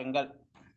வாருங்கள்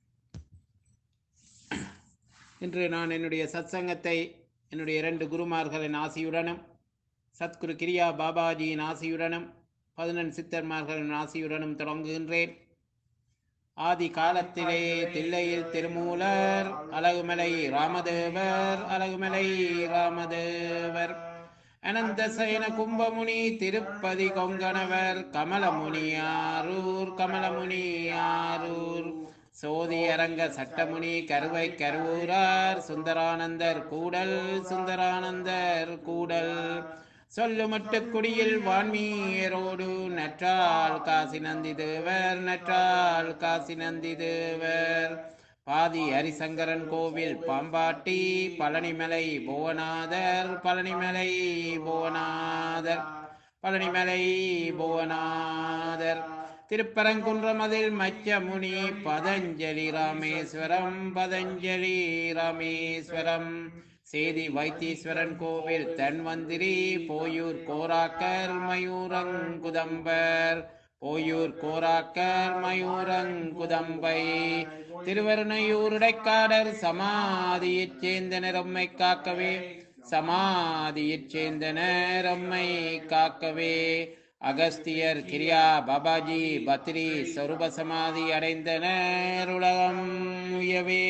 இன்று நான் என்னுடைய சத்சங்கத்தை என்னுடைய இரண்டு குருமார்களின் ஆசியுடனும் சத்குரு கிரியா பாபாஜியின் ஆசியுடனும் பதினெண் சித்தர்மார்களின் ஆசியுடனும் தொடங்குகின்றேன் ஆதி காலத்திலே தில்லையில் திருமூலர் அழகுமலை ராமதேவர் அழகுமலை ராமதேவர் அனந்த சயன கும்பமுனி திருப்பதி கொங்கணவர் கமலமுனியாரூர் கமலமுனியாரூர் சோதி அரங்க சட்டமுனி கருவை கருவூரார் சுந்தரானந்தர் கூடல் சுந்தரானந்தர் கூடல் சொல்லுமட்டு குடியில் வான்மீரோடு நற்றால் காசி நந்தி தேவர் நற்றால் காசி நந்தி தேவர் பாதி ஹரிசங்கரன் கோவில் பாம்பாட்டி பழனிமலை புவனாதர் பழனிமலை புவனாதர் பழனிமலை புவனாதர் திருப்பரங்குன்றமதில் மச்சமுனி பதஞ்சலி ராமேஸ்வரம் பதஞ்சலி ராமேஸ்வரம் சேதி வைத்தீஸ்வரன் கோவில் தன்வந்திரி போயூர் கோராக்கர் மயூரங்குதம்பர் போயூர் கோராக்கர் மயூரங்குதம்பை திருவருணையூர் இடைக்காடர் சமாதியைச் சேர்ந்தனர் அம்மை காக்கவே சமாதியைச் சேர்ந்தனர் அம்மை காக்கவே அகஸ்தியர் கிரியா பாபாஜி பத்ரி சொரூப சமாதி அடைந்தனர் உலகம் உயவே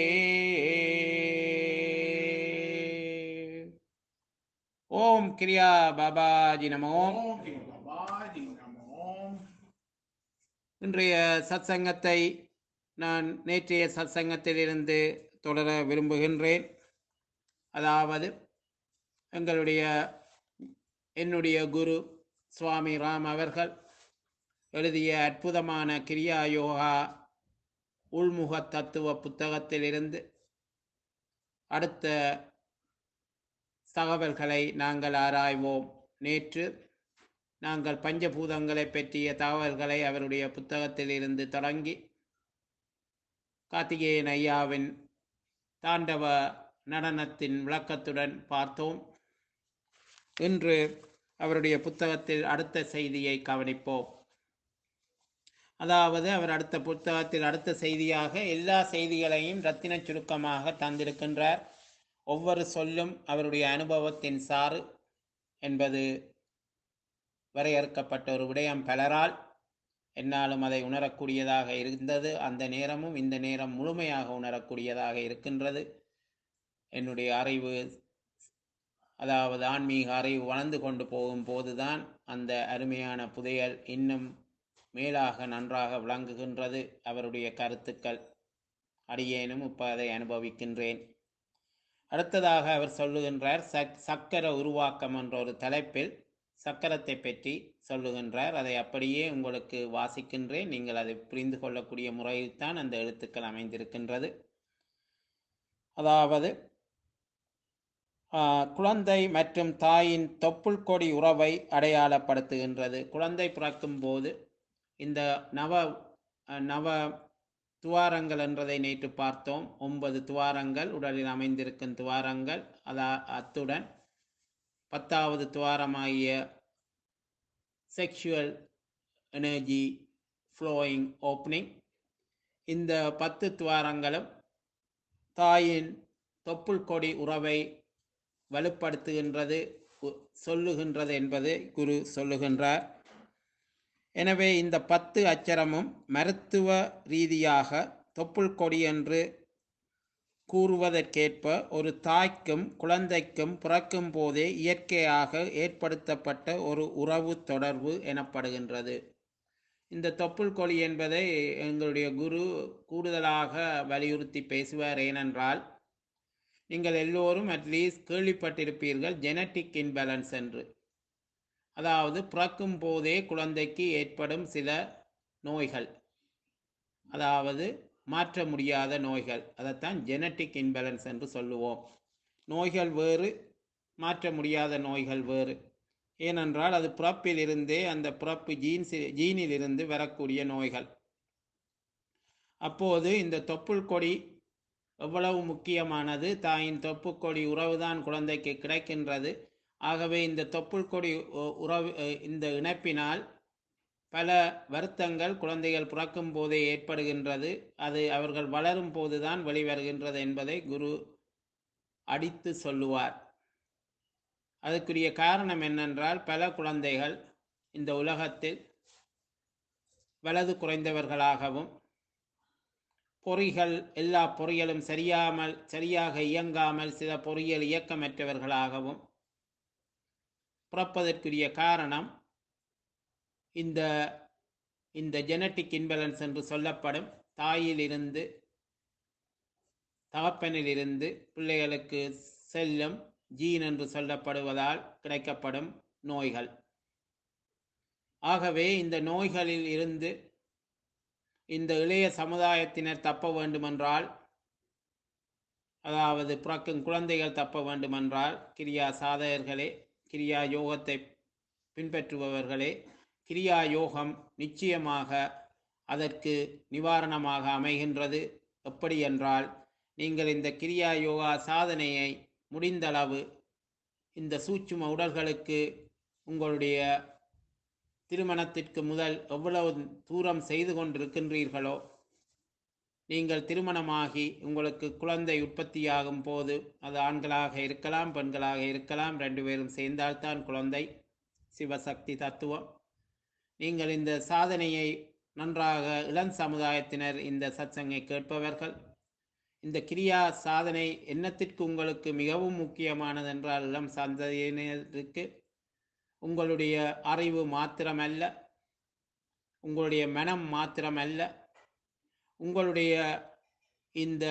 ஓம் கிரியா பாபாஜி நமோ ஓம் கிரி பாபாஜி நமோ இன்றைய சத்சங்கத்தை நான் நேற்றைய சத்சங்கத்திலிருந்து தொடர விரும்புகின்றேன் அதாவது எங்களுடைய என்னுடைய குரு சுவாமி ராம் அவர்கள் எழுதிய அற்புதமான கிரியா யோகா உள்முக தத்துவ புத்தகத்திலிருந்து அடுத்த தகவல்களை நாங்கள் ஆராய்வோம் நேற்று நாங்கள் பஞ்சபூதங்களை பற்றிய தகவல்களை அவருடைய புத்தகத்திலிருந்து தொடங்கி கார்த்திகேயன் ஐயாவின் தாண்டவ நடனத்தின் விளக்கத்துடன் பார்த்தோம் இன்று அவருடைய புத்தகத்தில் அடுத்த செய்தியை கவனிப்போம் அதாவது அவர் அடுத்த புத்தகத்தில் அடுத்த செய்தியாக எல்லா செய்திகளையும் ரத்தின சுருக்கமாக தந்திருக்கின்றார் ஒவ்வொரு சொல்லும் அவருடைய அனுபவத்தின் சாறு என்பது வரையறுக்கப்பட்ட ஒரு விடயம் பலரால் என்னாலும் அதை உணரக்கூடியதாக இருந்தது அந்த நேரமும் இந்த நேரம் முழுமையாக உணரக்கூடியதாக இருக்கின்றது என்னுடைய அறிவு அதாவது ஆன்மீக அறிவு வளர்ந்து கொண்டு போகும் போதுதான் அந்த அருமையான புதையல் இன்னும் மேலாக நன்றாக விளங்குகின்றது அவருடைய கருத்துக்கள் அடியேனும் இப்போ அதை அனுபவிக்கின்றேன் அடுத்ததாக அவர் சொல்லுகின்றார் சக் சக்கர உருவாக்கம் என்ற ஒரு தலைப்பில் சக்கரத்தை பற்றி சொல்லுகின்றார் அதை அப்படியே உங்களுக்கு வாசிக்கின்றேன் நீங்கள் அதை புரிந்து கொள்ளக்கூடிய முறையில்தான் அந்த எழுத்துக்கள் அமைந்திருக்கின்றது அதாவது ஆஹ், குழந்தை மற்றும் தாயின் தொப்புள் கொடி உறவை அடையாளப்படுத்துகின்றது குழந்தை பிறக்கும் போது இந்த நவ அஹ், நவ துவாரங்கள் என்றதை நேற்று பார்த்தோம் ஒன்பது துவாரங்கள் உடலில் அமைந்திருக்கும் துவாரங்கள் அதா அத்துடன் பத்தாவது துவாரமாகிய செக்ஷுவல் எனர்ஜி ஃப்ளோயிங் ஓப்பனிங் இந்த பத்து துவாரங்களும் தாயின் தொப்புள் கொடி உறவை வலுப்படுத்துகின்றது உ- சொல்லுகின்றது என்பது குரு சொல்லுகின்றார் எனவே இந்த பத்து அச்சரமும் மருத்துவ ரீதியாக தொப்புள் கொடி என்று கூறுவதற்கேற்ப ஒரு தாய்க்கும் குழந்தைக்கும் பிறக்கும் போதே இயற்கையாக ஏற்படுத்தப்பட்ட ஒரு உறவு தொடர்பு எனப்படுகின்றது இந்த தொப்புள் கொடி என்பதை எங்களுடைய குரு கூடுதலாக வலியுறுத்தி பேசுவார் ஏனென்றால் நீங்கள் எல்லோரும் அட்லீஸ்ட் கேள்விப்பட்டிருப்பீர்கள் ஜெனட்டிக் இன்பேலன்ஸ் என்று அதாவது பிறக்கும் போதே குழந்தைக்கு ஏற்படும் சில நோய்கள் அதாவது மாற்ற முடியாத நோய்கள் அதைத்தான் ஜெனட்டிக் இன்பேலன்ஸ் என்று சொல்லுவோம் நோய்கள் வேறு மாற்ற முடியாத நோய்கள் வேறு ஏனென்றால் அது பிறப்பிலிருந்தே அந்த பிறப்பு ஜீன்ஸ் ஜீனிலிருந்து வரக்கூடிய நோய்கள் அப்போது இந்த தொப்புள் கொடி எவ்வளவு முக்கியமானது தாயின் தொப்புள் கொடி உறவுதான் குழந்தைக்கு கிடைக்கின்றது ஆகவே இந்த தொப்புள் கொடி உ- உறவு அஹ், இந்த இணைப்பினால் பல வருத்தங்கள் குழந்தைகள் பிறக்கும் போதே ஏற்படுகின்றது அது அவர்கள் வளரும் போதுதான் வெளிவருகின்றது என்பதை குரு அடித்து சொல்லுவார் அதுக்குரிய காரணம் என்னென்றால் பல குழந்தைகள் இந்த உலகத்தில் வலது குறைந்தவர்களாகவும் பொறிகள் எல்லா பொறிகளும் சரியாமல் சரியாக இயங்காமல் சில பொறியியல் இயக்கமற்றவர்களாகவும் பிறப்பதற்குரிய காரணம் இந்த இந்த ஜெனட்டிக் இன்பலன்ஸ் என்று சொல்லப்படும் தாயிலிருந்து தகப்பனிலிருந்து பிள்ளைகளுக்கு செல்லும் ஜீன் என்று சொல்லப்படுவதால் கிடைக்கப்படும் நோய்கள் ஆகவே இந்த நோய்களில் இருந்து இந்த இளைய சமுதாயத்தினர் தப்ப வேண்டுமென்றால் அதாவது பிறக்கும் குழந்தைகள் தப்ப வேண்டுமென்றால் கிரியா சாதகர்களே கிரியா யோகத்தை பின்பற்றுபவர்களே கிரியா யோகம் நிச்சயமாக அதற்கு நிவாரணமாக அமைகின்றது எப்படி என்றால் நீங்கள் இந்த கிரியா யோகா சாதனையை முடிந்தளவு இந்த சூட்சும உடல்களுக்கு உங்களுடைய திருமணத்திற்கு முதல் எவ்வளவு தூரம் செய்து கொண்டிருக்கின்றீர்களோ நீங்கள் திருமணமாகி உங்களுக்கு குழந்தை உற்பத்தியாகும் போது அது ஆண்களாக இருக்கலாம் பெண்களாக இருக்கலாம் ரெண்டு பேரும் சேர்ந்தால்தான் குழந்தை சிவசக்தி தத்துவம் நீங்கள் இந்த சாதனையை நன்றாக இளம் சமுதாயத்தினர் இந்த சத்சங்கை கேட்பவர்கள் இந்த கிரியா சாதனை என்னத்திற்கு உங்களுக்கு மிகவும் முக்கியமானது என்றால் இளம் சந்ததியினருக்கு உங்களுடைய அறிவு மாத்திரமல்ல உங்களுடைய மனம் மாத்திரமல்ல உங்களுடைய இந்த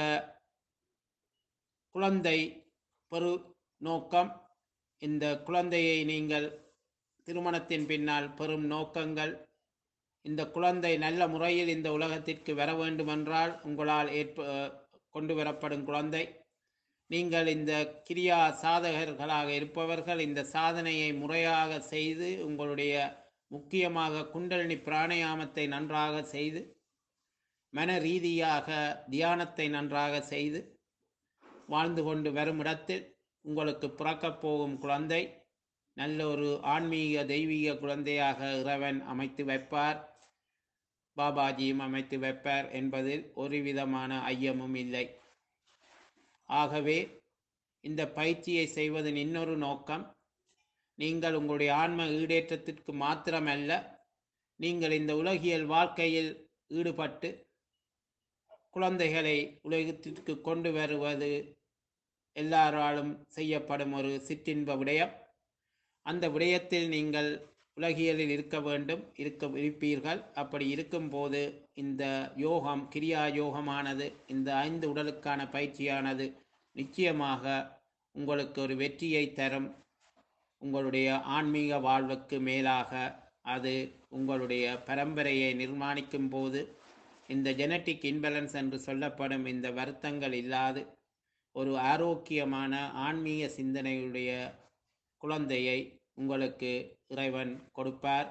குழந்தை பெரு நோக்கம் இந்த குழந்தையை நீங்கள் திருமணத்தின் பின்னால் பெறும் நோக்கங்கள் இந்த குழந்தை நல்ல முறையில் இந்த உலகத்திற்கு வர வேண்டுமென்றால் உங்களால் ஏற்ப கொண்டு வரப்படும் குழந்தை நீங்கள் இந்த கிரியா சாதகர்களாக இருப்பவர்கள் இந்த சாதனையை முறையாக செய்து உங்களுடைய முக்கியமாக குண்டலினி பிராணயாமத்தை நன்றாக செய்து மன ரீதியாக தியானத்தை நன்றாக செய்து வாழ்ந்து கொண்டு வரும் இடத்தில் உங்களுக்கு பிறக்கப் போகும் குழந்தை நல்ல ஒரு ஆன்மீக தெய்வீக குழந்தையாக இறைவன் அமைத்து வைப்பார் பாபாஜியும் அமைத்து வைப்பார் என்பதில் ஒரு விதமான ஐயமும் இல்லை ஆகவே இந்த பயிற்சியை செய்வதன் இன்னொரு நோக்கம் நீங்கள் உங்களுடைய ஆன்ம ஈடேற்றத்திற்கு மாத்திரமல்ல நீங்கள் இந்த உலகியல் வாழ்க்கையில் ஈடுபட்டு குழந்தைகளை உலகத்திற்கு கொண்டு வருவது எல்லாராலும் செய்யப்படும் ஒரு சிற்றின்ப விடயம் அந்த விடயத்தில் நீங்கள் உலகியலில் இருக்க வேண்டும் இருக்க இருப்பீர்கள் அப்படி இருக்கும்போது இந்த யோகம் கிரியா யோகமானது இந்த ஐந்து உடலுக்கான பயிற்சியானது நிச்சயமாக உங்களுக்கு ஒரு வெற்றியை தரும் உங்களுடைய ஆன்மீக வாழ்வுக்கு மேலாக அது உங்களுடைய பரம்பரையை நிர்மாணிக்கும் போது இந்த ஜெனட்டிக் இன்பலன்ஸ் என்று சொல்லப்படும் இந்த வருத்தங்கள் இல்லாது ஒரு ஆரோக்கியமான ஆன்மீக சிந்தனையுடைய குழந்தையை உங்களுக்கு இறைவன் கொடுப்பார்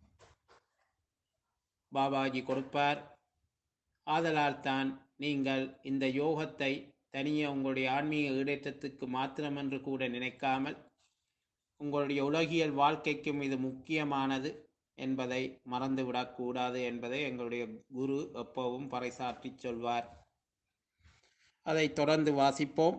பாபாஜி கொடுப்பார் ஆதலால் தான் நீங்கள் இந்த யோகத்தை தனியே உங்களுடைய ஆன்மீக ஈடேற்றத்துக்கு மாத்திரமென்று கூட நினைக்காமல் உங்களுடைய உலகியல் வாழ்க்கைக்கும் இது முக்கியமானது என்பதை மறந்துவிடக்கூடாது என்பதை எங்களுடைய குரு எப்பவும் பறைசாற்றி சொல்வார் அதை தொடர்ந்து வாசிப்போம்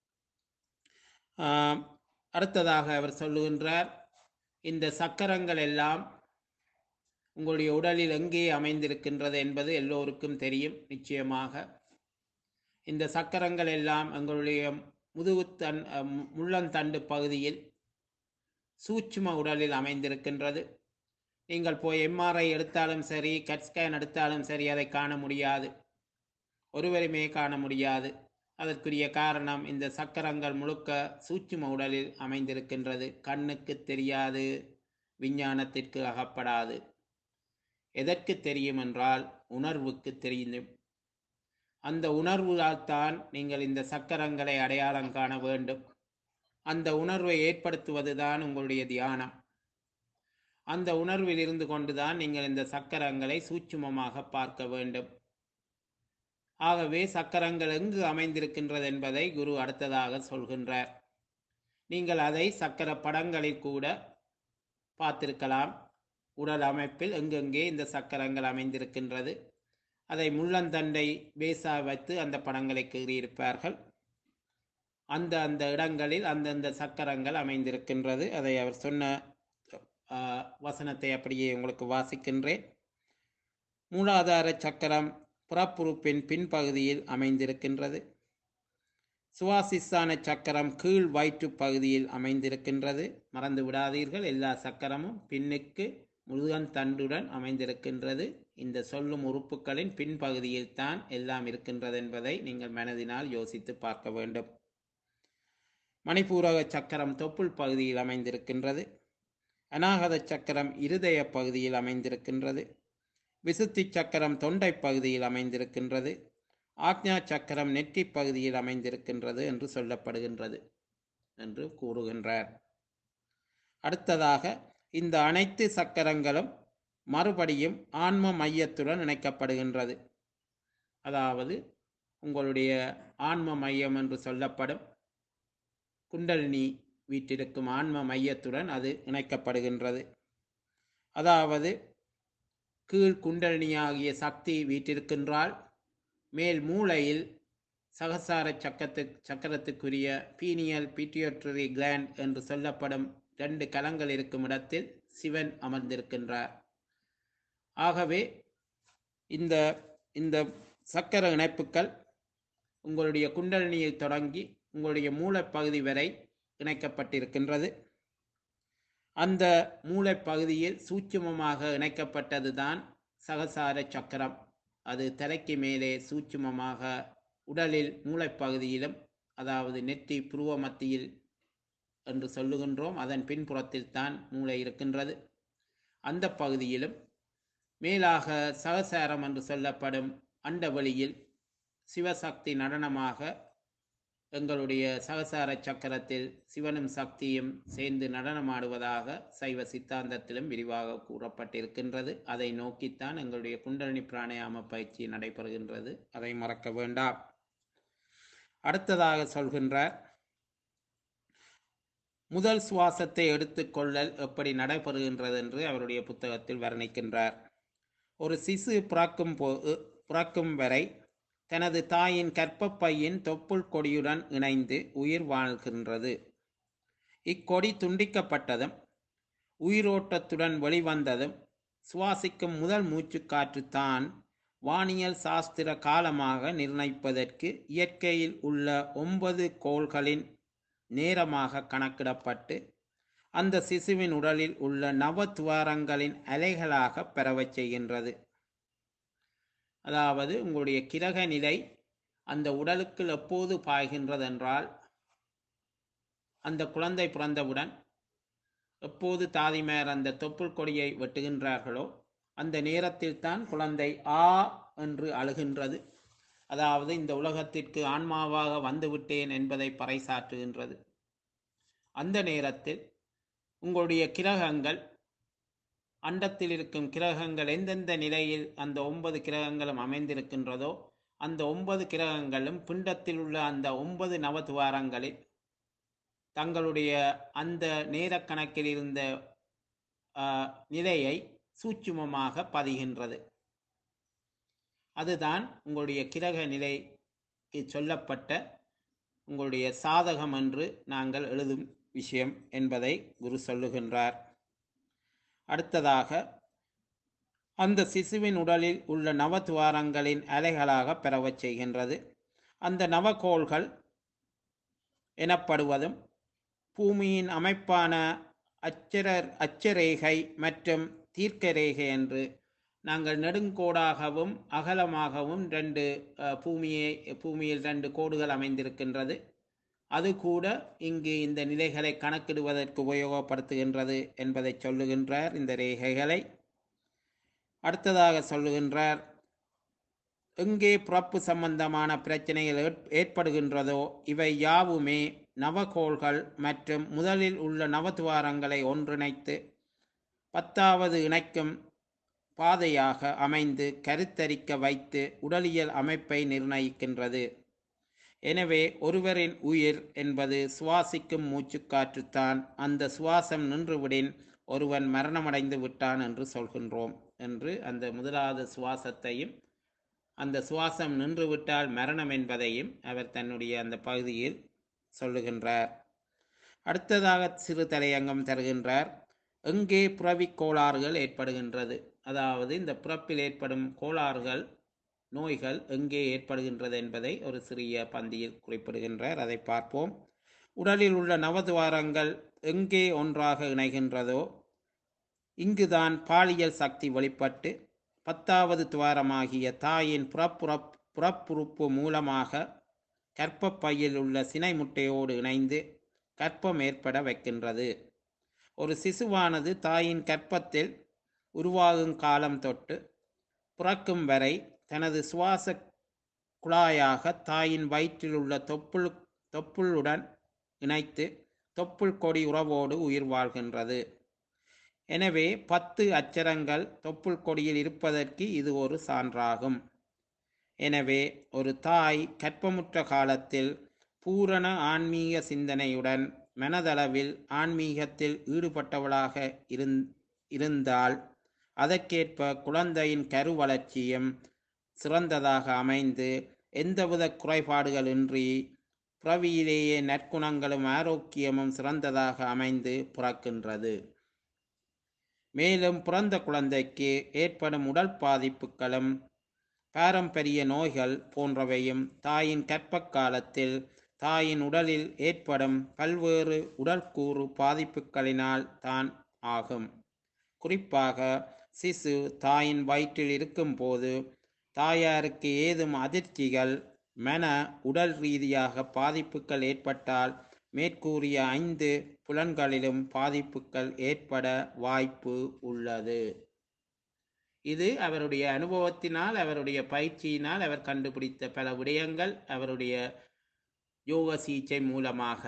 ஆம், அடுத்ததாக அவர் சொல்லுகின்றார் இந்த சக்கரங்கள் எல்லாம் உங்களுடைய உடலில் எங்கே அமைந்திருக்கின்றது என்பது எல்லோருக்கும் தெரியும் நிச்சயமாக இந்த சக்கரங்கள் எல்லாம் எங்களுடைய முதுகுத்தன் அஹ், முள்ளந்தண்டு பகுதியில் சூட்சும உடலில் அமைந்திருக்கின்றது நீங்கள் போய் எம்ஆர்ஐ எடுத்தாலும் சரி கட் ஸ்கேன் எடுத்தாலும் சரி அதை காண முடியாது ஒருவருமே காண முடியாது அதற்குரிய காரணம் இந்த சக்கரங்கள் முழுக்க சூட்சும உடலில் அமைந்திருக்கின்றது கண்ணுக்கு தெரியாது விஞ்ஞானத்திற்கு அகப்படாது எதற்கு தெரியும் என்றால் உணர்வுக்கு தெரியும் அந்த உணர்வுயால் தான் நீங்கள் இந்த சக்கரங்களை அடையாளம் காண வேண்டும் அந்த உணர்வை ஏற்படுத்துவதுதான் உங்களுடைய தியானம் அந்த உணர்வில் இருந்து கொண்டுதான் நீங்கள் இந்த சக்கரங்களை சூட்சுமமாக பார்க்க வேண்டும் ஆகவே சக்கரங்கள் எங்கு அமைந்திருக்கின்றது என்பதை குரு அடுத்ததாக சொல்கின்றார் நீங்கள் அதை சக்கர படங்களில் கூட பார்த்திருக்கலாம் உடல் அமைப்பில் எங்கெங்கே இந்த சக்கரங்கள் அமைந்திருக்கின்றது அதை முள்ளந்தண்டை பேசா வைத்து அந்த படங்களை கீறியிருப்பார்கள் அந்த அந்த இடங்களில் அந்தந்த சக்கரங்கள் அமைந்திருக்கின்றது அதை அவர் சொன்ன ஆ, வசனத்தை அப்படியே உங்களுக்கு வாசிக்கின்றேன் மூலாதார சக்கரம் புறப்புறுப்பின் பின்பகுதியில் அமைந்திருக்கின்றது சுவாசிஸ்தான சக்கரம் கீழ் வயிற்று பகுதியில் அமைந்திருக்கின்றது மறந்து விடாதீர்கள் எல்லா சக்கரமும் பின்னுக்கு முருகன் தண்டுடன் அமைந்திருக்கின்றது இந்த சொல்லும் உறுப்புகளின் பின்பகுதியில் தான் எல்லாம் இருக்கின்றது என்பதை நீங்கள் மனதினால் யோசித்து பார்க்க வேண்டும் மணிப்பூரக சக்கரம் தொப்புள் பகுதியில் அமைந்திருக்கின்றது அநாகத சக்கரம் இருதய பகுதியில் அமைந்திருக்கின்றது விசுத்தி சக்கரம் தொண்டை பகுதியில் அமைந்திருக்கின்றது ஆக்ஞா சக்கரம் நெற்றி பகுதியில் அமைந்திருக்கின்றது என்று சொல்லப்படுகின்றது என்று கூறுகின்றார் அடுத்ததாக இந்த அனைத்து சக்கரங்களும் மறுபடியும் ஆன்ம மையத்துடன் இணைக்கப்படுகின்றது அதாவது உங்களுடைய ஆன்ம மையம் என்று சொல்லப்படும் குண்டலினி வீட்டிருக்கும் ஆன்ம மையத்துடன் அது இணைக்கப்படுகின்றது அதாவது கீழ் குண்டலினியாகிய சக்தி வீட்டிருக்கின்றால் மேல் மூளையில் சகசார சக்கத்து சக்கரத்துக்குரிய பீனியல் பிட்டியோட்ரி கிளாண்ட் என்று சொல்லப்படும் ரெண்டு கலங்கள் இருக்கும் இடத்தில் சிவன் அமர்ந்திருக்கின்றார் ஆகவே இந்த இந்த சக்கர இணைப்புகள் உங்களுடைய குண்டலினியில் தொடங்கி உங்களுடைய மூளைப்பகுதி வரை இணைக்கப்பட்டிருக்கின்றது அந்த மூளைப்பகுதியில் சூட்சுமமாக இணைக்கப்பட்டதுதான் சகசார சக்கரம் அது தலைக்கு மேலே சூட்சுமமாக உடலில் மூளைப்பகுதியிலும் அதாவது நெற்றி புருவ மத்தியில் என்று சொல்லுகின்றோம் அதன் பின்புறத்தில் தான் மூளை இருக்கின்றது அந்த பகுதியிலும் மேலாக சகசாரம் என்று சொல்லப்படும் அண்டவெளியில் சிவசக்தி நடனமாக எங்களுடைய சகசார சக்கரத்தில் சிவனும் சக்தியும் சேர்ந்து நடனமாடுவதாக சைவ சித்தாந்தத்திலும் விரிவாக கூறப்பட்டிருக்கின்றது அதை நோக்கித்தான் எங்களுடைய குண்டலினி பிராணாயாம பயிற்சி நடைபெறுகின்றது அதை மறக்க வேண்டாம் அடுத்ததாக சொல்கின்றார் முதல் சுவாசத்தை எடுத்துக்கொள்ளல் எப்படி நடைபெறுகின்றது என்று அவருடைய புத்தகத்தில் வர்ணிக்கின்றார் ஒரு சிசு பிறக்கும் போ பிறக்கும் வரை தனது தாயின் கற்பப்பையின் தொப்புள் கொடியுடன் இணைந்து உயிர் வாழ்கின்றது இக்கொடி துண்டிக்கப்பட்டதும் உயிரோட்டத்துடன் வெளிவந்ததும் சுவாசிக்கும் முதல் மூச்சுக்காற்று தான் வானியல் சாஸ்திர காலமாக நிர்ணயிப்பதற்கு இயற்கையில் உள்ள ஒன்பது கோள்களின் நேரமாக கணக்கிடப்பட்டு அந்த சிசுவின் உடலில் உள்ள நவத்துவாரங்களின் அலைகளாக பரவச் செய்கின்றது அதாவது உங்களுடைய கிரக நிலை அந்த உடலுக்குள் எப்போது பாய்கின்றதென்றால் அந்த குழந்தை பிறந்தவுடன் எப்போது தாதிமார் அந்த தொப்புள் கொடியை வெட்டுகின்றார்களோ அந்த நேரத்தில் தான் குழந்தை ஆ என்று அழுகின்றது அதாவது இந்த உலகத்திற்கு ஆன்மாவாக வந்துவிட்டேன் என்பதை பறைசாற்றுகின்றது அந்த நேரத்தில் உங்களுடைய கிரகங்கள் அண்டத்தில் இருக்கும் கிரகங்கள் எந்தெந்த நிலையில் அந்த ஒன்பது கிரகங்களும் அமைந்திருக்கின்றதோ அந்த ஒன்பது கிரகங்களும் பிண்டத்தில் உள்ள அந்த ஒன்பது நவதுவாரங்களில் தங்களுடைய அந்த நேரக்கணக்கில் இருந்த ஆ, நிலையை சூட்சுமமாக பதிகின்றது அதுதான் உங்களுடைய கிரக நிலைக்கு சொல்லப்பட்ட உங்களுடைய சாதகம் என்று நாங்கள் எழுதும் விஷயம் என்பதை குரு சொல்லுகின்றார் அடுத்ததாக அந்த சிசுவின் உடலில் உள்ள நவதுவாரங்களின் அலைகளாக பெறவச் செய்கின்றது அந்த நவகோள்கள் எனப்படுவதும் பூமியின் அமைப்பான அச்சரர் அச்சரேகை மற்றும் தீர்க்கரேகை என்று நாங்கள் நெடுங்கோடாகவும் அகலமாகவும் ரெண்டு அஹ், பூமியை பூமியில் ரெண்டு கோடுகள் அமைந்திருக்கின்றது அது கூட இங்கு இந்த நிலைகளை கணக்கிடுவதற்கு உபயோகப்படுத்துகின்றது என்பதை சொல்லுகின்றார் இந்த ரேகைகளை அடுத்ததாக சொல்லுகின்றார் எங்கே பிறப்பு சம்பந்தமான பிரச்சனைகள் ஏற்- ஏற்படுகின்றதோ இவை யாவுமே நவகோள்கள் மற்றும் முதலில் உள்ள நவதுவாரங்களை ஒன்றிணைத்து பத்தாவது இணைக்கும் பாதையாக அமைந்து கருத்தரிக்க வைத்து உடலியல் அமைப்பை நிர்ணயிக்கின்றது எனவே ஒருவரின் உயிர் என்பது சுவாசிக்கும் மூச்சுக்காற்றுத்தான் அந்த சுவாசம் நின்றுவிடின் ஒருவன் மரணமடைந்து விட்டான் என்று சொல்கின்றோம் என்று அந்த முதலாவது சுவாசத்தையும் அந்த சுவாசம் நின்றுவிட்டால் மரணம் என்பதையும் அவர் தன்னுடைய அந்த பகுதியில் சொல்லுகின்றார் அடுத்ததாக சிறு தலையங்கம் தருகின்றார் எங்கே புறவிக் கோளாறுகள் ஏற்படுகின்றது அதாவது இந்த பிறப்பில் ஏற்படும் கோளாறுகள் நோய்கள் எங்கே ஏற்படுகின்றது என்பதை ஒரு சிறிய பந்தியில் குறிப்பிடுகின்றார் அதை பார்ப்போம் உடலில் உள்ள நவதுவாரங்கள் எங்கே ஒன்றாக இணைகின்றதோ இங்குதான் பாலியல் சக்தி வெளிப்பட்டு பத்தாவது துவாரமாகிய தாயின் புறப்புறப் புறப்புறுப்பு மூலமாக கர்ப்பப்பையில் உள்ள சினை முட்டையோடு இணைந்து கர்ப்பம் ஏற்பட வைக்கின்றது ஒரு சிசுவானது தாயின் கர்ப்பத்தில் உருவாகும் காலம் தொட்டு பிறக்கும் வரை தனது சுவாச குழாயாக தாயின் வயிற்றில் உள்ள தொப்புள் தொப்புளுடன் இணைத்து தொப்புள் கொடி உறவோடு உயிர் வாழ்கின்றது எனவே பத்து அச்சரங்கள் தொப்புள் கொடியில் இருப்பதற்கு இது ஒரு சான்றாகும் எனவே ஒரு தாய் கற்பமுற்ற காலத்தில் பூரண ஆன்மீக சிந்தனையுடன் மனதளவில் ஆன்மீகத்தில் ஈடுபட்டவளாக இருந் இருந்தால் அதற்கேற்ப குழந்தையின் கரு வளர்ச்சியும் சிறந்ததாக அமைந்து எந்தவித குறைபாடுகளின்றி பிறவியிலேயே நற்குணங்களும் ஆரோக்கியமும் சிறந்ததாக அமைந்து பிறக்கின்றது மேலும் பிறந்த குழந்தைக்கு ஏற்படும் உடல் பாதிப்புகளும் பாரம்பரிய நோய்கள் போன்றவையும் தாயின் கற்ப காலத்தில் தாயின் உடலில் ஏற்படும் பல்வேறு உடற்கூறு பாதிப்புகளினால் தான் ஆகும் குறிப்பாக சிசு தாயின் வயிற்றில் இருக்கும்போது தாயாருக்கு ஏதும் அதிர்ச்சிகள் மன உடல் ரீதியாக பாதிப்புகள் ஏற்பட்டால் மேற்கூறிய ஐந்து புலன்களிலும் பாதிப்புகள் ஏற்பட வாய்ப்பு உள்ளது இது அவருடைய அனுபவத்தினால் அவருடைய பயிற்சியினால் அவர் கண்டுபிடித்த பல விடயங்கள் அவருடைய யோக சிகிச்சை மூலமாக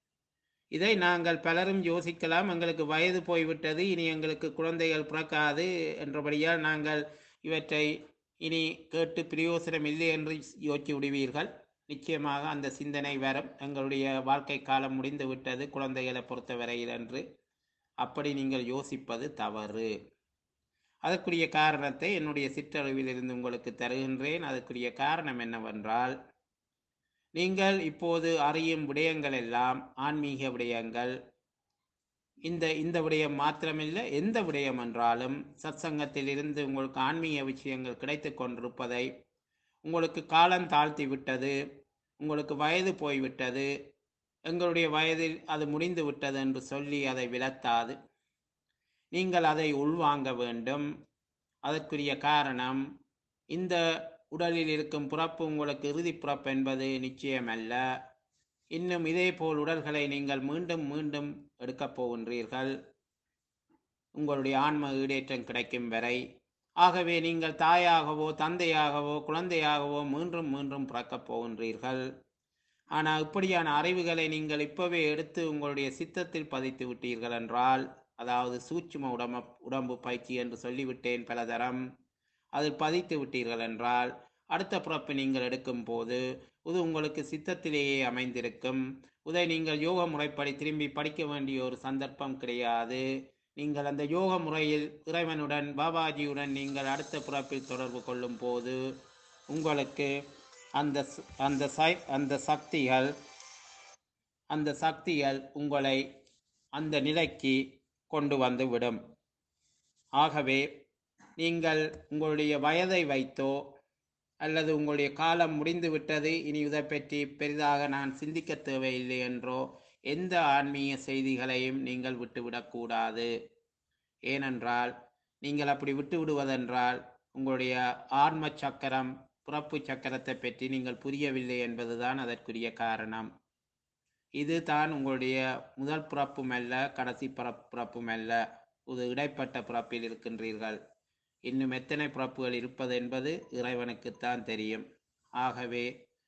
இதை நாங்கள் பலரும் யோசிக்கலாம் எங்களுக்கு வயது போய்விட்டது இனி எங்களுக்கு குழந்தைகள் பிறக்காது என்றபடியால் நாங்கள் இவற்றை இனி கேட்டு பிரயோசனம் இல்லை என்று யோசித்து விடுவீர்கள் நிச்சயமாக அந்த சிந்தனை வரும் எங்களுடைய வாழ்க்கை காலம் முடிந்து விட்டது குழந்தைகளை பொறுத்தவரையில் என்று அப்படி நீங்கள் யோசிப்பது தவறு அதற்குரிய காரணத்தை என்னுடைய சிற்றளவில் இருந்து உங்களுக்கு தருகின்றேன் அதற்குரிய காரணம் என்னவென்றால் நீங்கள் இப்போது அறியும் விடயங்கள் எல்லாம் ஆன்மீக விடயங்கள் இந்த இந்த விடயம் மாத்திரமில்லை எந்த விடயம் என்றாலும் சத்சங்கத்தில் இருந்து உங்களுக்கு ஆன்மீக விஷயங்கள் கிடைத்து கொண்டிருப்பதை உங்களுக்கு காலம் தாழ்த்தி விட்டது உங்களுக்கு வயது போய்விட்டது எங்களுடைய வயதில் அது முடிந்து விட்டது என்று சொல்லி அதை விலத்தாது நீங்கள் அதை உள்வாங்க வேண்டும் அதற்குரிய காரணம் இந்த உடலில் இருக்கும் பிறப்பு உங்களுக்கு இறுதி பிறப்பு என்பது நிச்சயமல்ல இன்னும் இதே போல் உடல்களை நீங்கள் மீண்டும் மீண்டும் எடுக்கப் போகின்றீர்கள் உங்களுடைய ஆன்ம ஈடேற்றம் கிடைக்கும் வரை ஆகவே நீங்கள் தாயாகவோ தந்தையாகவோ குழந்தையாகவோ மீண்டும் மீண்டும் பிறக்கப் போகின்றீர்கள் ஆனால் இப்படியான அறிவுகளை நீங்கள் இப்பவே எடுத்து உங்களுடைய சித்தத்தில் பதித்து விட்டீர்கள் என்றால் அதாவது சூட்சும உடம்பு உடம்பு பயிற்சி என்று சொல்லிவிட்டேன் பலதரம் அதில் பதித்து விட்டீர்கள் என்றால் அடுத்த பிறப்பு நீங்கள் எடுக்கும் போது இது உங்களுக்கு சித்தத்திலேயே அமைந்திருக்கும் இதை நீங்கள் யோக முறைப்படி திரும்பி படிக்க வேண்டிய ஒரு சந்தர்ப்பம் கிடையாது நீங்கள் அந்த யோக முறையில் இறைவனுடன் பாபாஜியுடன் நீங்கள் அடுத்த பிறப்பில் தொடர்பு கொள்ளும் போது உங்களுக்கு அந்த ச- அந்த சை- அந்த சக்திகள் அந்த சக்திகள் உங்களை அந்த நிலைக்கு கொண்டு வந்து விடும் ஆகவே நீங்கள் உங்களுடைய வயதை வைத்தோ அல்லது உங்களுடைய காலம் முடிந்து விட்டது இனி இதை பற்றி பெரிதாக நான் சிந்திக்க தேவையில்லை என்றோ எந்த ஆன்மீக செய்திகளையும் நீங்கள் விட்டுவிடக்கூடாது ஏனென்றால் நீங்கள் அப்படி விட்டு விடுவதென்றால் உங்களுடைய ஆன்ம சக்கரம் பிறப்பு சக்கரத்தை பற்றி நீங்கள் புரியவில்லை என்பதுதான் அதற்குரிய காரணம் இது தான் உங்களுடைய முதல் பிறப்பும் அல்ல கடைசி பிறப் பிறப்பும் அல்ல இது இடைப்பட்ட பிறப்பில் இருக்கின்றீர்கள் இன்னும் எத்தனை பிறப்புகள் இருப்பது என்பது இறைவனுக்குத்தான் தெரியும் ஆகவே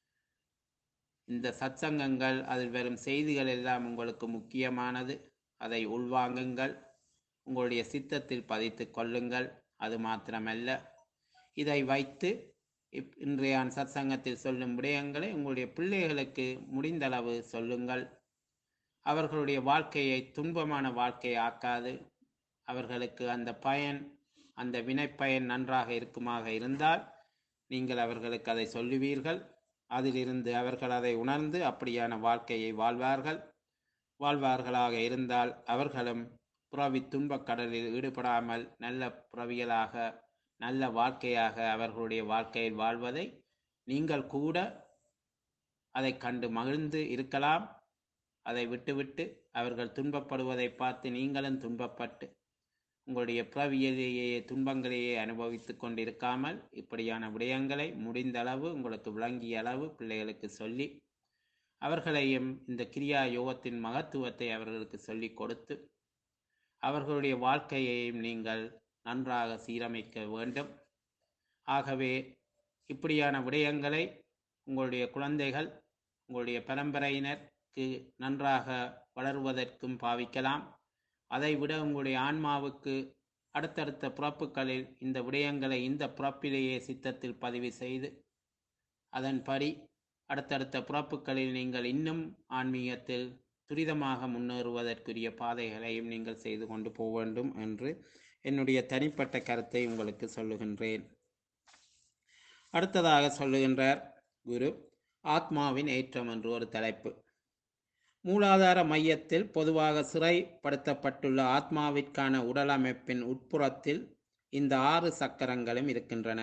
இந்த சத்சங்கங்கள் அதில் வரும் செய்திகள் எல்லாம் உங்களுக்கு முக்கியமானது அதை உள்வாங்குங்கள் உங்களுடைய சித்தத்தில் பதித்து கொள்ளுங்கள் அது மாத்திரமல்ல இதை வைத்து இப் இன்றைய சத்சங்கத்தில் சொல்லும் விடயங்களை உங்களுடைய பிள்ளைகளுக்கு முடிந்தளவு சொல்லுங்கள் அவர்களுடைய வாழ்க்கையை துன்பமான வாழ்க்கை ஆக்காது அவர்களுக்கு அந்த பயன் அந்த வினைப்பயன் நன்றாக இருக்குமாக இருந்தால் நீங்கள் அவர்களுக்கு அதை சொல்லுவீர்கள் அதிலிருந்து அவர்கள் அதை உணர்ந்து அப்படியான வாழ்க்கையை வாழ்வார்கள் வாழ்வார்களாக இருந்தால் அவர்களும் புறவி துன்பக் கடலில் ஈடுபடாமல் நல்ல புறவியலாக நல்ல வாழ்க்கையாக அவர்களுடைய வாழ்க்கையில் வாழ்வதை நீங்கள் கூட அதை கண்டு மகிழ்ந்து இருக்கலாம் அதை விட்டுவிட்டு அவர்கள் துன்பப்படுவதை பார்த்து நீங்களும் துன்பப்பட்டு உங்களுடைய பிறவியிலேயே துன்பங்களையே அனுபவித்துக் கொண்டிருக்காமல் இப்படியான விடயங்களை முடிந்த அளவு உங்களுக்கு விளங்கிய அளவு பிள்ளைகளுக்கு சொல்லி அவர்களையும் இந்த கிரியா யோகத்தின் மகத்துவத்தை அவர்களுக்கு சொல்லிக் கொடுத்து அவர்களுடைய வாழ்க்கையையும் நீங்கள் நன்றாக சீரமைக்க வேண்டும் ஆகவே இப்படியான விடயங்களை உங்களுடைய குழந்தைகள் உங்களுடைய பரம்பரையினருக்கு நன்றாக வளருவதற்கும் பாவிக்கலாம் அதைவிட உங்களுடைய ஆன்மாவுக்கு அடுத்தடுத்த பிறப்புகளில் இந்த விடயங்களை இந்த பிறப்பிலேயே சித்தத்தில் பதிவு செய்து அதன்படி அடுத்தடுத்த பிறப்புகளில் நீங்கள் இன்னும் ஆன்மீகத்தில் துரிதமாக முன்னேறுவதற்குரிய பாதைகளையும் நீங்கள் செய்து கொண்டு போக வேண்டும் என்று என்னுடைய தனிப்பட்ட கருத்தை உங்களுக்கு சொல்லுகின்றேன் அடுத்ததாக சொல்லுகின்றார் குரு ஆத்மாவின் ஏற்றம் என்று ஒரு தலைப்பு மூலாதார மையத்தில் பொதுவாக சிறைப்படுத்தப்பட்டுள்ள ஆத்மாவிற்கான உடலமைப்பின் உட்புறத்தில் இந்த ஆறு சக்கரங்களும் இருக்கின்றன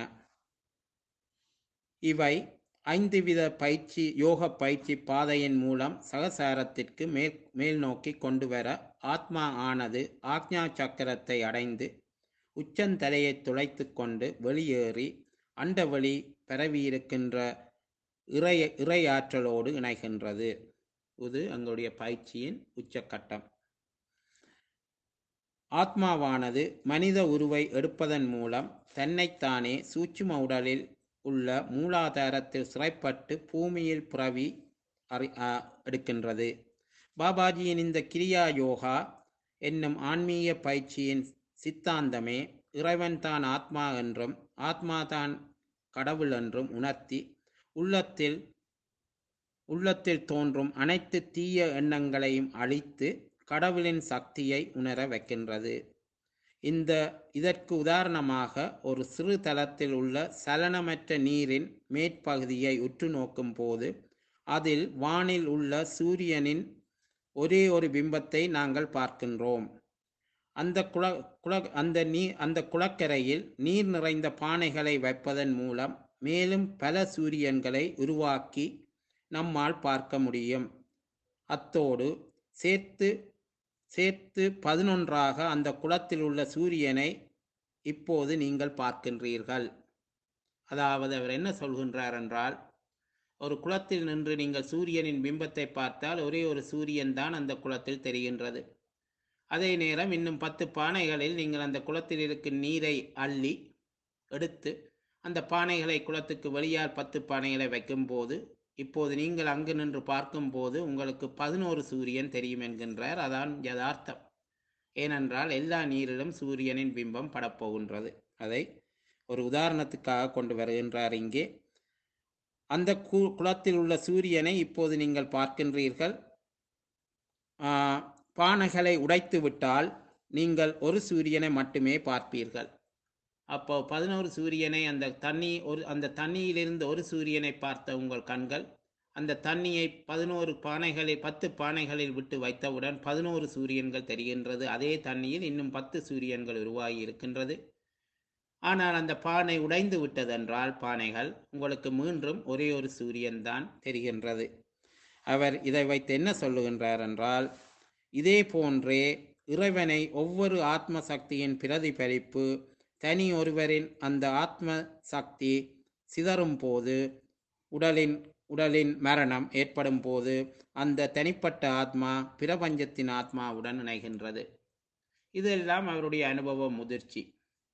இவை ஐந்து வித பயிற்சி யோக பயிற்சி பாதையின் மூலம் சகசாரத்திற்கு மேல் மேல் நோக்கி கொண்டு வர ஆத்மா ஆனது ஆக்ஞா சக்கரத்தை அடைந்து உச்சந்தலையை துளைத்து கொண்டு வெளியேறி அண்டவெளி பரவியிருக்கின்ற இறை இறையாற்றலோடு இணைகின்றது இது எங்களுடைய பயிற்சியின் உச்சக்கட்டம் ஆத்மாவானது மனித உருவை எடுப்பதன் மூலம் தன்னைத்தானே சூட்சும உடலில் உள்ள மூலாதாரத்தில் சிறைப்பட்டு பூமியில் புறவி அறி அ- எடுக்கின்றது பாபாஜியின் இந்த கிரியா யோகா என்னும் ஆன்மீக பயிற்சியின் சித்தாந்தமே இறைவன் தான் ஆத்மா என்றும் ஆத்மா தான் கடவுள் என்றும் உணர்த்தி உள்ளத்தில் உள்ளத்தில் தோன்றும் அனைத்து தீய எண்ணங்களையும் அழித்து கடவுளின் சக்தியை உணர வைக்கின்றது இந்த இதற்கு உதாரணமாக ஒரு சிறு தளத்தில் உள்ள சலனமற்ற நீரின் மேற்பகுதியை உற்று நோக்கும் போது அதில் வானில் உள்ள சூரியனின் ஒரே ஒரு பிம்பத்தை நாங்கள் பார்க்கின்றோம் அந்த குள குள அந்த நீ அந்த குளக்கரையில் நீர் நிறைந்த பானைகளை வைப்பதன் மூலம் மேலும் பல சூரியன்களை உருவாக்கி நம்மால் பார்க்க முடியும் அத்தோடு சேர்த்து சேர்த்து பதினொன்றாக அந்த குளத்தில் உள்ள சூரியனை இப்போது நீங்கள் பார்க்கின்றீர்கள் அதாவது அவர் என்ன சொல்கின்றார் என்றால் ஒரு குளத்தில் நின்று நீங்கள் சூரியனின் பிம்பத்தை பார்த்தால் ஒரே ஒரு சூரியன் தான் அந்த குளத்தில் தெரிகின்றது அதே நேரம் இன்னும் பத்து பானைகளில் நீங்கள் அந்த குளத்தில் இருக்கும் நீரை அள்ளி எடுத்து அந்த பானைகளை குளத்துக்கு வெளியால் பத்து பானைகளை வைக்கும்போது இப்போது நீங்கள் அங்கு நின்று பார்க்கும்போது உங்களுக்கு பதினோரு சூரியன் தெரியும் என்கின்றார் அதான் யதார்த்தம் ஏனென்றால் எல்லா நீரிலும் சூரியனின் பிம்பம் படப்போகின்றது அதை ஒரு உதாரணத்துக்காக கொண்டு வருகின்றார் இங்கே அந்த கு குளத்தில் உள்ள சூரியனை இப்போது நீங்கள் பார்க்கின்றீர்கள் ஆ, பானைகளை உடைத்து விட்டால் நீங்கள் ஒரு சூரியனை மட்டுமே பார்ப்பீர்கள் அப்போ பதினோரு சூரியனை அந்த தண்ணி ஒரு அந்த தண்ணியிலிருந்து ஒரு சூரியனை பார்த்த உங்கள் கண்கள் அந்த தண்ணியை பதினோரு பானைகளில் பத்து பானைகளில் விட்டு வைத்தவுடன் பதினோரு சூரியன்கள் தெரிகின்றது அதே தண்ணியில் இன்னும் பத்து சூரியன்கள் உருவாகி இருக்கின்றது ஆனால் அந்த பானை உடைந்து விட்டதென்றால் பானைகள் உங்களுக்கு மீண்டும் ஒரே ஒரு சூரியன் தான் தெரிகின்றது அவர் இதை வைத்து என்ன சொல்லுகின்றார் என்றால் இதே போன்றே இறைவனை ஒவ்வொரு ஆத்ம சக்தியின் பிரதிபலிப்பு தனி ஒருவரின் அந்த ஆத்ம சக்தி சிதறும் போது உடலின் உடலின் மரணம் ஏற்படும் போது அந்த தனிப்பட்ட ஆத்மா பிரபஞ்சத்தின் ஆத்மாவுடன் இணைகின்றது இதெல்லாம் அவருடைய அனுபவ முதிர்ச்சி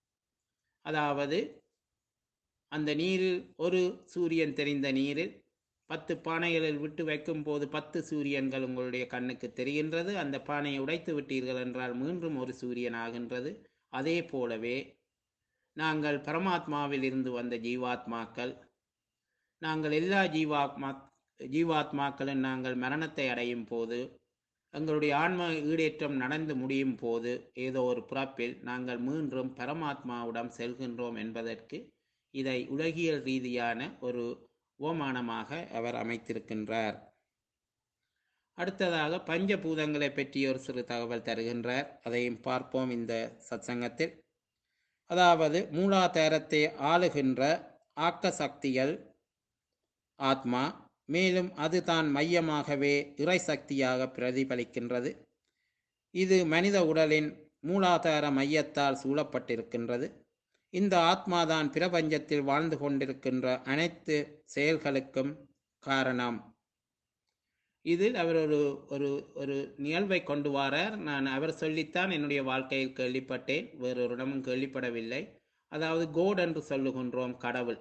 அதாவது அந்த நீரில் ஒரு சூரியன் தெரிந்த நீரில் பத்து பானைகளில் விட்டு வைக்கும் போது பத்து சூரியன்கள் உங்களுடைய கண்ணுக்கு தெரிகின்றது அந்த பானையை உடைத்து விட்டீர்கள் என்றால் மீண்டும் ஒரு சூரியன் ஆகின்றது அதே போலவே நாங்கள் பரமாத்மாவில் இருந்து வந்த ஜீவாத்மாக்கள் நாங்கள் எல்லா ஜீவாத்மா ஜீவாத்மாக்களும் நாங்கள் மரணத்தை அடையும் போது எங்களுடைய ஆன்ம ஈடேற்றம் நடந்து முடியும் போது ஏதோ ஒரு பிறப்பில் நாங்கள் மீண்டும் பரமாத்மாவிடம் செல்கின்றோம் என்பதற்கு இதை உலகியல் ரீதியான ஒரு ஓமானமாக அவர் அமைத்திருக்கின்றார் அடுத்ததாக பஞ்சபூதங்களை பற்றி ஒரு சிறு தகவல் தருகின்றார் அதையும் பார்ப்போம் இந்த சத்சங்கத்தில் அதாவது மூலாதாரத்தை ஆளுகின்ற ஆக்க சக்திகள் ஆத்மா மேலும் அது தான் மையமாகவே இறை சக்தியாக பிரதிபலிக்கின்றது இது மனித உடலின் மூலாதார மையத்தால் சூழப்பட்டிருக்கின்றது இந்த ஆத்மாதான் பிரபஞ்சத்தில் வாழ்ந்து கொண்டிருக்கின்ற அனைத்து செயல்களுக்கும் காரணம் இதில் அவர் ஒரு ஒரு ஒரு நிகழ்வை கொண்டு வாரார் நான் அவர் சொல்லித்தான் என்னுடைய வாழ்க்கையில் கேள்விப்பட்டேன் வேறொருடமும் கேள்விப்படவில்லை அதாவது கோட் என்று சொல்லுகின்றோம் கடவுள்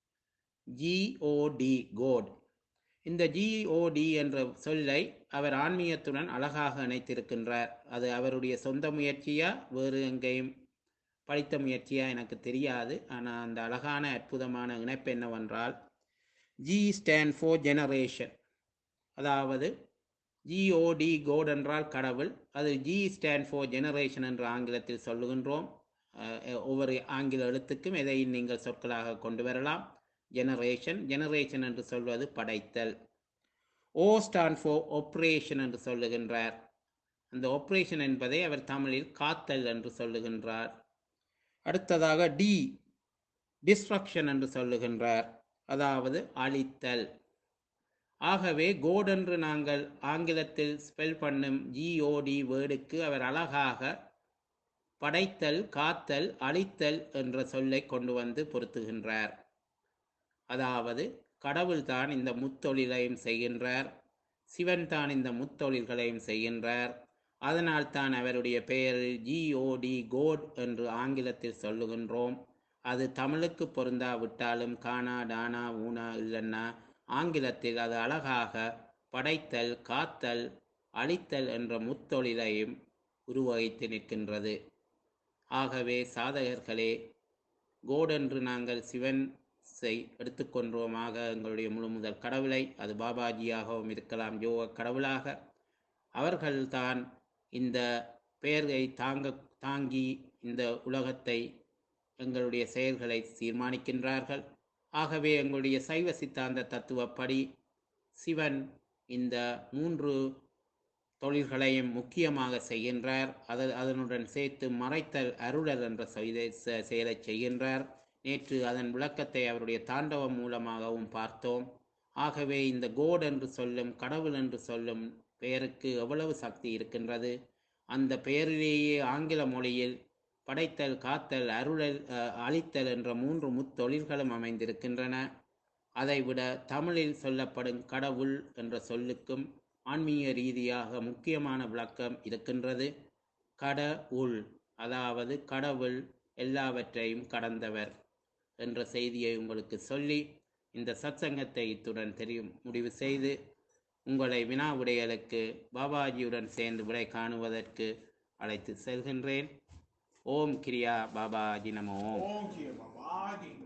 ஜிஓடி கோட் இந்த ஜிஓடி என்ற சொல்லை அவர் ஆன்மீகத்துடன் அழகாக இணைத்திருக்கின்றார் அது அவருடைய சொந்த முயற்சியா வேறு எங்கேயும் படித்த முயற்சியா எனக்கு தெரியாது ஆனால் அந்த அழகான அற்புதமான இணைப்பு என்னவென்றால் ஜி ஸ்டாண்ட் ஃபார் ஜெனரேஷன் அதாவது ஜிஓடி கோட் என்றால் கடவுள் அது ஜி ஸ்டாண்ட் ஃபார் ஜெனரேஷன் என்ற ஆங்கிலத்தில் சொல்லுகின்றோம் அஹ், ஒவ்வொரு ஆங்கில எழுத்துக்கும் எதை நீங்கள் சொற்களாக கொண்டு வரலாம் ஜெனரேஷன் ஜெனரேஷன் என்று சொல்வது படைத்தல் ஓ ஸ்டாண்ட் ஃபார் ஆப்ரேஷன் என்று சொல்லுகின்றார் அந்த ஆப்ரேஷன் என்பதை அவர் தமிழில் காத்தல் என்று சொல்லுகின்றார் அடுத்ததாக டி டிஸ்ட்ரக்ஷன் என்று சொல்லுகின்றார் அதாவது அழித்தல் ஆகவே கோட் என்று நாங்கள் ஆங்கிலத்தில் ஸ்பெல் பண்ணும் ஜிஓடி வேர்டுக்கு அவர் அழகாக படைத்தல் காத்தல் அழித்தல் என்ற சொல்லை கொண்டு வந்து பொருத்துகின்றார் அதாவது கடவுள்தான் இந்த முத்தொழிலையும் செய்கின்றார் சிவன் தான் இந்த முத்தொழில்களையும் செய்கின்றார் அதனால் தான் அவருடைய பெயரில் ஜிஓடி கோட் என்று ஆங்கிலத்தில் சொல்லுகின்றோம் அது தமிழுக்கு பொருந்தாவிட்டாலும் கானா டானா ஊனா இல்லைன்னா ஆங்கிலத்தில் அது அழகாக படைத்தல் காத்தல் அழித்தல் என்ற முத்தொழிலையும் உருவகித்து நிற்கின்றது ஆகவே சாதகர்களே கோடென்று நாங்கள் சிவன் செய் எடுத்துக்கொண்டோமாக எங்களுடைய முழு முதல் கடவுளை அது பாபாஜியாகவும் இருக்கலாம் யோக கடவுளாக அவர்கள்தான் இந்த பெயரை தாங்க தாங்கி இந்த உலகத்தை எங்களுடைய செயல்களை தீர்மானிக்கின்றார்கள் ஆகவே எங்களுடைய சைவ சித்தாந்த தத்துவப்படி சிவன் இந்த மூன்று தொழில்களையும் முக்கியமாக செய்கின்றார் அது அதனுடன் சேர்த்து மறைத்தல் அருளல் என்ற செய்தை செ- செயலை செய்கின்றார் நேற்று அதன் விளக்கத்தை அவருடைய தாண்டவம் மூலமாகவும் பார்த்தோம் ஆகவே இந்த கோட் என்று சொல்லும் கடவுள் என்று சொல்லும் பெயருக்கு எவ்வளவு சக்தி இருக்கின்றது அந்த பெயரிலேயே ஆங்கில மொழியில் படைத்தல் காத்தல் அருளல் அஹ், அழித்தல் என்ற மூன்று முத்தொழில்களும் அமைந்திருக்கின்றன அதைவிட தமிழில் சொல்லப்படும் கடவுள் என்ற சொல்லுக்கும் ஆன்மீக ரீதியாக முக்கியமான விளக்கம் இருக்கின்றது கட உள் அதாவது கடவுள் எல்லாவற்றையும் கடந்தவர் என்ற செய்தியை உங்களுக்கு சொல்லி இந்த சத்சங்கத்தை இத்துடன் தெரியும் முடிவு செய்து உங்களை வினா விடைகளுக்கு பாபாஜியுடன் சேர்ந்து விடை காணுவதற்கு அழைத்து செல்கின்றேன் ஓம் கிரியா பாபாஜி நம ஓம் ஓம் கிய பாபாஜி